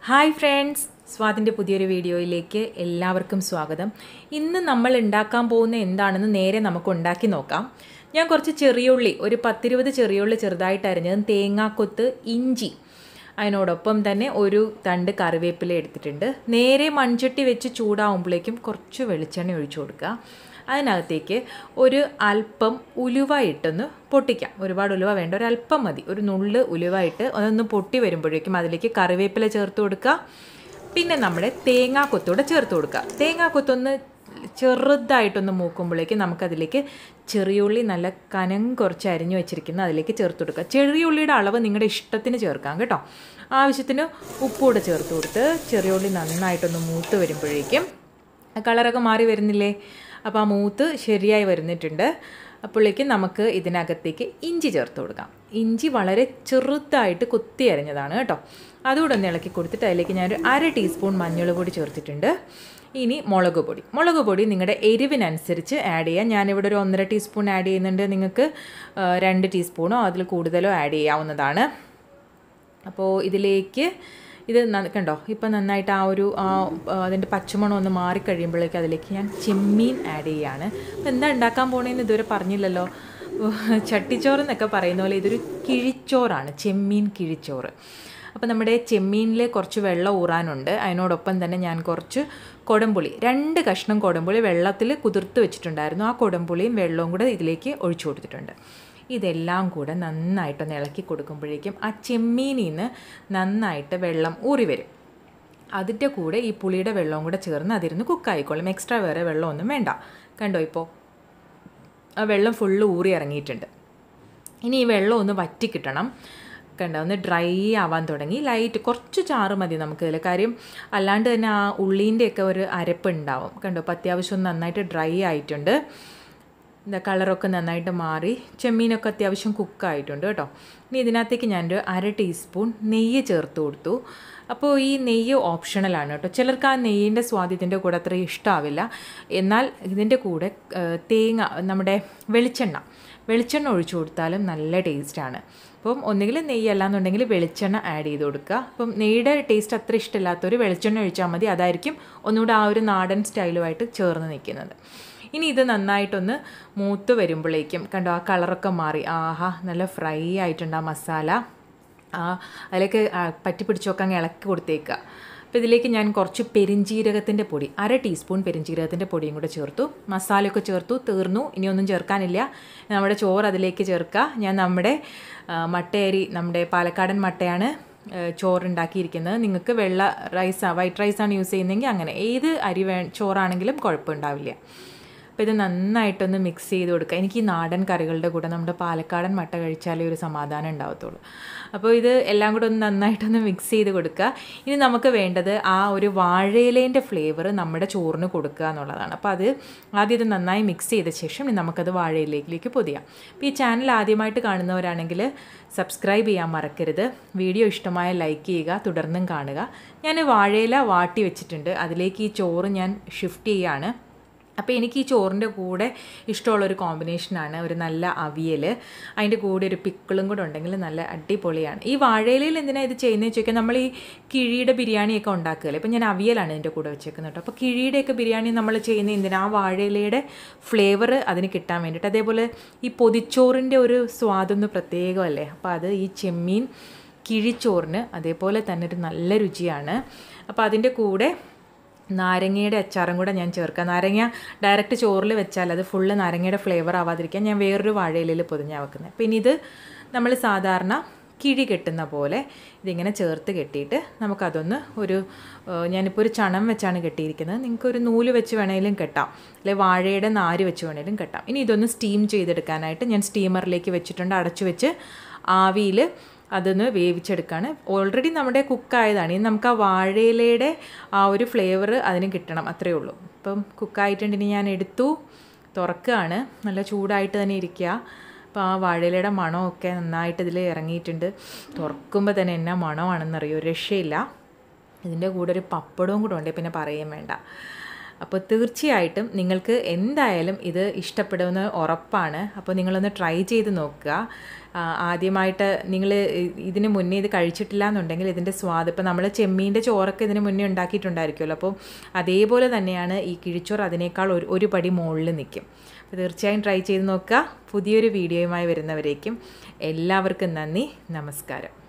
hi friends സ്വാതിൻ്റെ പുതിയൊരു വീഡിയോയിലേക്ക് എല്ലാവർക്കും സ്വാഗതം ഇന്ന് നമ്മൾ ഉണ്ടാക്കാൻ പോകുന്ന എന്താണെന്ന് നേരെ നമുക്ക് ഉണ്ടാക്കി നോക്കാം ഞാൻ കുറച്ച് ചെറിയുള്ളി ഒരു പത്തിരുപത് ചെറിയുള്ളി ചെറുതായിട്ട് അരിഞ്ഞതും തേങ്ങാക്കൊത്ത് ഇഞ്ചി അതിനോടൊപ്പം തന്നെ ഒരു തണ്ട് കറിവേപ്പില എടുത്തിട്ടുണ്ട് നേരെ മൺചട്ടി വെച്ച് ചൂടാവുമ്പോഴേക്കും കുറച്ച് വെളിച്ചെണ്ണ ഒഴിച്ചു കൊടുക്കുക അതിനകത്തേക്ക് ഒരു അല്പം ഉലുവ ഇട്ടൊന്ന് പൊട്ടിക്കാം ഒരുപാട് ഉലുവ വേണ്ട ഒരു അല്പം മതി ഒരു നുള്ള് ഉലുവ ഇട്ട് അതൊന്ന് പൊട്ടി വരുമ്പോഴേക്കും അതിലേക്ക് കറിവേപ്പില ചേർത്ത് കൊടുക്കുക പിന്നെ നമ്മുടെ തേങ്ങാക്കൊത്തൂടെ ചേർത്ത് കൊടുക്കുക തേങ്ങാക്കൊത്തൊന്ന് ചെറുതായിട്ടൊന്ന് മൂക്കുമ്പോഴേക്കും നമുക്കതിലേക്ക് ചെറിയുള്ളി നല്ല കനം കുറച്ച് അരിഞ്ഞു വെച്ചിരിക്കുന്ന അതിലേക്ക് ചേർത്ത് കൊടുക്കുക ചെറിയുള്ളിയുടെ അളവ് നിങ്ങളുടെ ഇഷ്ടത്തിന് ചേർക്കാം കേട്ടോ ആവശ്യത്തിന് ഉപ്പൂടെ ചേർത്ത് കൊടുത്ത് ചെറിയുള്ളി നന്നായിട്ടൊന്ന് മൂത്ത് വരുമ്പോഴേക്കും കളറൊക്കെ മാറി വരുന്നില്ലേ അപ്പോൾ ആ മൂത്ത് ശരിയായി വരുന്നിട്ടുണ്ട് അപ്പോഴേക്കും നമുക്ക് ഇതിനകത്തേക്ക് ഇഞ്ചി ചേർത്ത് കൊടുക്കാം ഇഞ്ചി വളരെ ചെറുതായിട്ട് കുത്തി അരിഞ്ഞതാണ് കേട്ടോ അതുകൂടെ ഒന്ന് ഇളക്കി കൊടുത്തിട്ട് അതിലേക്ക് ഞാനൊരു അര ടീസ്പൂൺ മഞ്ഞൾ പൊടി ചേർത്തിട്ടുണ്ട് ഇനി മുളക് പൊടി മുളക് പൊടി നിങ്ങളുടെ എരിവിനനുസരിച്ച് ആഡ് ചെയ്യാം ഞാനിവിടെ ഒരു ഒന്നര ടീസ്പൂൺ ആഡ് ചെയ്യുന്നുണ്ട് നിങ്ങൾക്ക് രണ്ട് ടീസ്പൂണോ അതിൽ കൂടുതലോ ആഡ് ചെയ്യാവുന്നതാണ് അപ്പോൾ ഇതിലേക്ക് ഇത് കണ്ടോ ഇപ്പം നന്നായിട്ട് ആ ഒരു അതിൻ്റെ പച്ചമണം ഒന്ന് മാറിക്കഴിയുമ്പോഴേക്കും അതിലേക്ക് ഞാൻ ചെമ്മീൻ ആഡ് ചെയ്യാണ് അപ്പോൾ എന്താ ഉണ്ടാക്കാൻ പോണേന്ന് ഇതുവരെ പറഞ്ഞില്ലല്ലോ ചട്ടിച്ചോറ് എന്നൊക്കെ പറയുന്ന പോലെ ഇതൊരു കിഴിച്ചോറാണ് ചെമ്മീൻ കിഴിച്ചോറ് അപ്പോൾ നമ്മുടെ ചെമ്മീനിൽ കുറച്ച് വെള്ളം ഊറാനുണ്ട് അതിനോടൊപ്പം തന്നെ ഞാൻ കുറച്ച് കൊടംപുളി രണ്ട് കഷ്ണം കൊടംപുളി വെള്ളത്തിൽ കുതിർത്ത് വെച്ചിട്ടുണ്ടായിരുന്നു ആ കൊടംപുളിയും വെള്ളവും കൂടെ ഇതിലേക്ക് ഒഴിച്ചു കൊടുത്തിട്ടുണ്ട് ഇതെല്ലാം കൂടെ നന്നായിട്ടൊന്ന് ഇളക്കി കൊടുക്കുമ്പോഴേക്കും ആ ചെമ്മീനിൽ നിന്ന് നന്നായിട്ട് വെള്ളം ഊറി വരും അതിൻ്റെ കൂടെ ഈ പുളിയുടെ വെള്ളവും കൂടെ ചേർന്ന് അതിരുന്ന് കുക്കായിക്കോളും എക്സ്ട്രാ വേറെ വെള്ളമൊന്നും വേണ്ട കണ്ടോ ഇപ്പോൾ ആ വെള്ളം ഫുള്ള് ഊറി ഇറങ്ങിയിട്ടുണ്ട് ഇനി ഈ വെള്ളം ഒന്ന് വറ്റി കിട്ടണം കണ്ടോ ഒന്ന് ഡ്രൈ ആവാൻ തുടങ്ങി ലൈറ്റ് കുറച്ച് ചാറ് മതി നമുക്കിതിൽ കാര്യം അല്ലാണ്ട് തന്നെ ആ ഉള്ളീൻ്റെയൊക്കെ ഒരു അരപ്പ് ഉണ്ടാവും കണ്ടോ അപ്പോൾ അത്യാവശ്യം നന്നായിട്ട് ഡ്രൈ ആയിട്ടുണ്ട് എന്താ കളറൊക്കെ നന്നായിട്ട് മാറി ചെമ്മീനൊക്കെ അത്യാവശ്യം കുക്കായിട്ടുണ്ട് കേട്ടോ ഇനി ഇതിനകത്തേക്ക് ഞാനൊരു അര ടീസ്പൂൺ നെയ്യ് ചേർത്ത് കൊടുത്തു അപ്പോൾ ഈ നെയ്യ് ഓപ്ഷണലാണ് കേട്ടോ ചിലർക്ക് ആ നെയ്യിൻ്റെ സ്വാദ് ഇതിൻ്റെ കൂടെ അത്ര ഇഷ്ടമാവില്ല എന്നാൽ ഇതിൻ്റെ കൂടെ തേങ്ങ നമ്മുടെ വെളിച്ചെണ്ണ വെളിച്ചെണ്ണ ഒഴിച്ചു കൊടുത്താലും നല്ല ടേസ്റ്റാണ് അപ്പം ഒന്നുകിൽ നെയ്യ് അല്ലാന്നുണ്ടെങ്കിൽ വെളിച്ചെണ്ണ ആഡ് ചെയ്ത് കൊടുക്കുക അപ്പം നെയ്യുടെ ടേസ്റ്റ് അത്ര ഇഷ്ടമില്ലാത്തവർ വെളിച്ചെണ്ണ ഒഴിച്ചാൽ മതി അതായിരിക്കും ഒന്നുകൂടെ ആ ഒരു നാടൻ സ്റ്റൈലുമായിട്ട് ചേർന്ന് നിൽക്കുന്നത് ഇനി ഇത് നന്നായിട്ടൊന്ന് മൂത്ത് വരുമ്പോഴേക്കും കണ്ടോ ആ കളറൊക്കെ മാറി ആഹാ നല്ല ഫ്രൈ ആയിട്ടുണ്ട് ആ മസാല ആ അതിലേക്ക് പറ്റി പിടിച്ചൊക്കെ അങ്ങ് ഇളക്കി കൊടുത്തേക്കുക അപ്പോൾ ഇതിലേക്ക് ഞാൻ കുറച്ച് പെരിഞ്ജീരകത്തിൻ്റെ പൊടി അര ടീസ്പൂൺ പെരിഞ്ജീരകത്തിൻ്റെ പൊടിയും കൂടെ ചേർത്തു മസാലയൊക്കെ ചേർത്തു തീർന്നു ഇനിയൊന്നും ചേർക്കാനില്ല നമ്മുടെ ചോറ് അതിലേക്ക് ചേർക്കുക ഞാൻ നമ്മുടെ മട്ടയരി നമ്മുടെ പാലക്കാടൻ മട്ടയാണ് ചോറുണ്ടാക്കിയിരിക്കുന്നത് നിങ്ങൾക്ക് വെള്ള റൈസ് വൈറ്റ് റൈസാണ് യൂസ് ചെയ്യുന്നതെങ്കിൽ അങ്ങനെ ഏത് അരി വേ ചോറാണെങ്കിലും കുഴപ്പമുണ്ടാവില്ല അപ്പോൾ ഇത് നന്നായിട്ടൊന്ന് മിക്സ് ചെയ്ത് കൊടുക്കുക എനിക്ക് ഈ നാടൻ കറികളുടെ കൂടെ നമ്മുടെ പാലക്കാടൻ മട്ട കഴിച്ചാലേ ഒരു സമാധാനം ഉണ്ടാവത്തുള്ളൂ അപ്പോൾ ഇത് എല്ലാം കൂടെ ഒന്ന് നന്നായിട്ടൊന്ന് മിക്സ് ചെയ്ത് കൊടുക്കുക ഇനി നമുക്ക് വേണ്ടത് ആ ഒരു വാഴയിലേൻ്റെ ഫ്ലേവർ നമ്മുടെ ചോറിന് കൊടുക്കുക എന്നുള്ളതാണ് അപ്പോൾ അത് ആദ്യം ഇത് നന്നായി മിക്സ് ചെയ്ത ശേഷം നമുക്കത് വാഴയിലേക്കിലേക്ക് പൊതിയാം അപ്പോൾ ഈ ചാനൽ ആദ്യമായിട്ട് കാണുന്നവരാണെങ്കിൽ സബ്സ്ക്രൈബ് ചെയ്യാൻ മറക്കരുത് വീഡിയോ ഇഷ്ടമായ ലൈക്ക് ചെയ്യുക തുടർന്നും കാണുക ഞാൻ വാഴയില വാട്ടി വെച്ചിട്ടുണ്ട് അതിലേക്ക് ഈ ചോറ് ഞാൻ ഷിഫ്റ്റ് ചെയ്യുകയാണ് അപ്പോൾ എനിക്ക് ഈ ചോറിൻ്റെ കൂടെ ഇഷ്ടമുള്ളൊരു കോമ്പിനേഷനാണ് ഒരു നല്ല അവിയൽ അതിൻ്റെ കൂടെ ഒരു പിക്കിളും കൂടെ ഉണ്ടെങ്കിൽ നല്ല അടിപൊളിയാണ് ഈ വാഴയിലയിൽ എന്തിനാണ് ഇത് ചെയ്യുന്നതെന്ന് ചോദിച്ചാൽ നമ്മൾ ഈ കിഴിയുടെ ബിരിയാണിയൊക്കെ ഉണ്ടാക്കുകയല്ലേ ഇപ്പോൾ ഞാൻ അവിയലാണ് ഇതിൻ്റെ കൂടെ വെച്ചേക്കുന്നത് കേട്ടോ അപ്പോൾ കിഴിയുടെയൊക്കെ ബിരിയാണി നമ്മൾ ചെയ്യുന്ന എന്തിനാ ആ വാഴയിലയുടെ ഫ്ലേവർ അതിന് കിട്ടാൻ വേണ്ടിയിട്ട് അതേപോലെ ഈ പൊതിച്ചോറിൻ്റെ ഒരു സ്വാദൊന്ന് പ്രത്യേകമല്ലേ അപ്പോൾ അത് ഈ ചെമ്മീൻ കിഴിച്ചോറിന് അതേപോലെ തന്നെ ഒരു നല്ല രുചിയാണ് അപ്പോൾ അതിൻ്റെ കൂടെ നാരങ്ങയുടെ അച്ചാറും കൂടെ ഞാൻ ചേർക്കാം നാരങ്ങ ഡയറക്റ്റ് ചോറിൽ വെച്ചാൽ അത് ഫുള്ള് നാരങ്ങയുടെ ഫ്ലേവർ ആവാതിരിക്കാൻ ഞാൻ വേറൊരു വാഴയിലയിൽ പൊതിഞ്ഞാൽ വെക്കുന്നത് പിന്നെ ഇത് നമ്മൾ സാധാരണ കിഴി കെട്ടുന്ന പോലെ ഇതിങ്ങനെ ചേർത്ത് കെട്ടിയിട്ട് നമുക്കതൊന്ന് ഒരു ഞാനിപ്പോൾ ഒരു ചണം വെച്ചാണ് കെട്ടിയിരിക്കുന്നത് നിങ്ങൾക്ക് ഒരു നൂല് വെച്ച് വേണമെങ്കിലും കെട്ടാം അല്ലെങ്കിൽ വാഴയുടെ നാര് വെച്ച് വേണമെങ്കിലും കെട്ടാം ഇനി ഇതൊന്ന് സ്റ്റീം ചെയ്തെടുക്കാനായിട്ട് ഞാൻ സ്റ്റീമറിലേക്ക് വെച്ചിട്ടുണ്ട് അടച്ചു വെച്ച് ആവിയിൽ അതൊന്ന് വേവിച്ചെടുക്കുകയാണ് ഓൾറെഡി നമ്മുടെ കുക്കായതാണ് ഇനി നമുക്ക് ആ വാഴയിലയുടെ ആ ഒരു ഫ്ലേവർ അതിന് കിട്ടണം അത്രയേ ഉള്ളൂ ഇപ്പം കുക്കായിട്ടുണ്ട് ഇനി ഞാൻ എടുത്തു തുറക്കുകയാണ് നല്ല ചൂടായിട്ട് തന്നെ ഇരിക്കുക അപ്പോൾ ആ വാഴയിലയുടെ മണമൊക്കെ നന്നായിട്ട് ഇതിൽ ഇറങ്ങിയിട്ടുണ്ട് തുറക്കുമ്പോൾ തന്നെ എന്നാ മണമാണെന്നറിയോ രക്ഷയില്ല ഇതിൻ്റെ കൂടെ ഒരു പപ്പടവും കൂടെ ഉണ്ട് പിന്നെ പറയുകയും വേണ്ട അപ്പോൾ തീർച്ചയായിട്ടും നിങ്ങൾക്ക് എന്തായാലും ഇത് ഇഷ്ടപ്പെടുമെന്ന് ഉറപ്പാണ് അപ്പോൾ നിങ്ങളൊന്ന് ട്രൈ ചെയ്ത് നോക്കുക ആ, ആദ്യമായിട്ട് നിങ്ങൾ ഇതിന് മുന്നേ ഇത് കഴിച്ചിട്ടില്ല എന്നുണ്ടെങ്കിൽ ഇതിൻ്റെ സ്വാദ് ഇപ്പോൾ നമ്മൾ ചെമ്മീൻ്റെ ചോറൊക്കെ ഇതിന് മുന്നേ ഉണ്ടാക്കിയിട്ടുണ്ടായിരിക്കുമല്ലോ അപ്പോൾ അതേപോലെ തന്നെയാണ് ഈ കിഴിച്ചോറ് അതിനേക്കാൾ ഒരു ഒരു പടി മുകളിൽ നിൽക്കും അപ്പോൾ തീർച്ചയായും ട്രൈ ചെയ്ത് നോക്കുക പുതിയൊരു വീഡിയോയുമായി വരുന്നവരേക്കും എല്ലാവർക്കും നന്ദി നമസ്കാരം